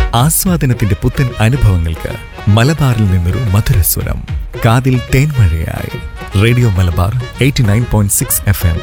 ആസ്വാദനത്തിന്റെ പുത്തൻ അനുഭവങ്ങൾക്ക് മലബാറിൽ നിന്നൊരു മധുരസ്വരം കാതിൽ തേൻമഴയായി radio Malabar eighty nine point six F M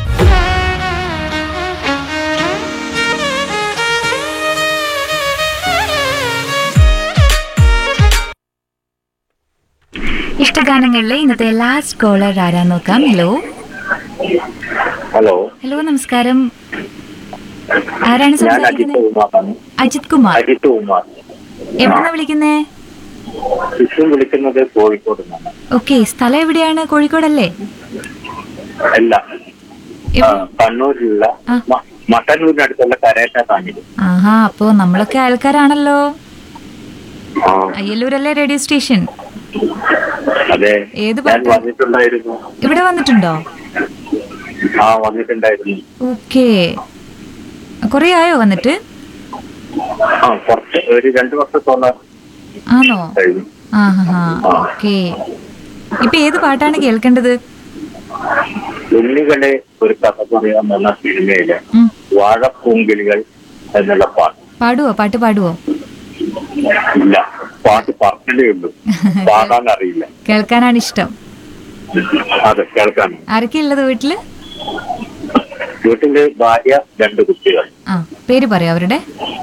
ഇഷ്ടഗാനങ്ങളിലെ ഇന്നത്തെ ലാസ്റ്റ് കോളർ ആരാന്ന് നോക്കാം ഹലോ ഹലോ ഹലോ നമസ്കാരം ആരാണ് ഞാൻ അജിത് സംസാരിക്കുന്നത് ഉമാറാണ് അജിത് കുമാർ അജിത് ഉമാർ എവിടുന്ന വിളിക്കുന്നേ വിഷ്ണു വിളിക്കുന്നത് കോഴിക്കോട് നിന്നാണ് ഓക്കെ സ്ഥലം എവിടെയാണ് കോഴിക്കോടല്ലേ അല്ല ആ, എവിടെ? കണ്ണൂരിലുള്ള ആ. മ- മട്ടന്നൂരിനടുത്തുള്ള കരേറ്റ കാഞ്ഞില് ആഹാ അപ്പോ നമ്മളൊക്കെ ആൾക്കാരാണല്ലോ ആ അയ്യല്ലൂരല്ലേ റേഡിയോ സ്റ്റേഷൻ അതെ ഏത് ഞാൻ പാട്ട്? വന്നിട്ടുണ്ടായിരുന്നു ഇവിടെ വന്നിട്ടുണ്ടോ ആ വന്നിട്ടുണ്ടായിരുന്നു ഓക്കെ കൊറേ ആയോ വന്നിട്ട് ആ കുറച്ച് ഒരു രണ്ടു വർഷത്തോളം ആണോ കഴിഞ്ഞു ആഹാ ഓക്കെ ഇപ്പൊ ഏത് പാട്ടാണ് കേൾക്കേണ്ടത് ഉണ്ണികളെ ഒരു കഥ പറയാമെന്ന സിനിമയിലെ ഉം. വാഴപ്പൂങ്കിളികൾ എന്നുള്ള പാട്ട് പാടുവോ പാട്ട് പാടുവോ ഇല്ല പാട്ട് പറഞ്ഞേ ഉള്ളൂ പാടാൻ അറിയില്ല കേൾക്കാനാണ് ഇഷ്ടം അതെ കേൾക്കാൻ ആരൊക്കെ ഉള്ളത് വീട്ടില് വീട്ടില് ഭാര്യ രണ്ട് കുട്ടികൾ ആ പേര് പറയോ അവരുടെ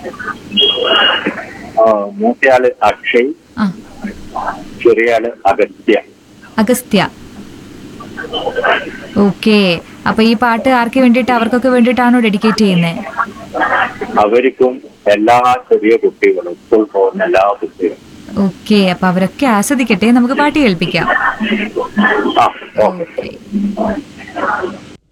ആ, മൂത്തയാള് അക്ഷയ് ആ ചെറിയാള് അഗസ്ത്യ അഗസ്ത്യ ഓക്കെ അപ്പൊ ഈ പാട്ട് ആർക്ക് വേണ്ടിയിട്ട് അവർക്കൊക്കെ വേണ്ടിയിട്ടാണോ ഡെഡിക്കേറ്റ് ചെയ്യുന്നത് അവർക്കും എല്ലാ ചെറിയ കുട്ടികളും സ്കൂൾ പോകുന്ന എല്ലാ കുട്ടികളും ഓക്കെ അപ്പൊ അവരൊക്കെ ആസ്വദിക്കട്ടെ നമുക്ക് പാട്ട് കേൾപ്പിക്കാം ആ ഓക്കെ ഓക്കെ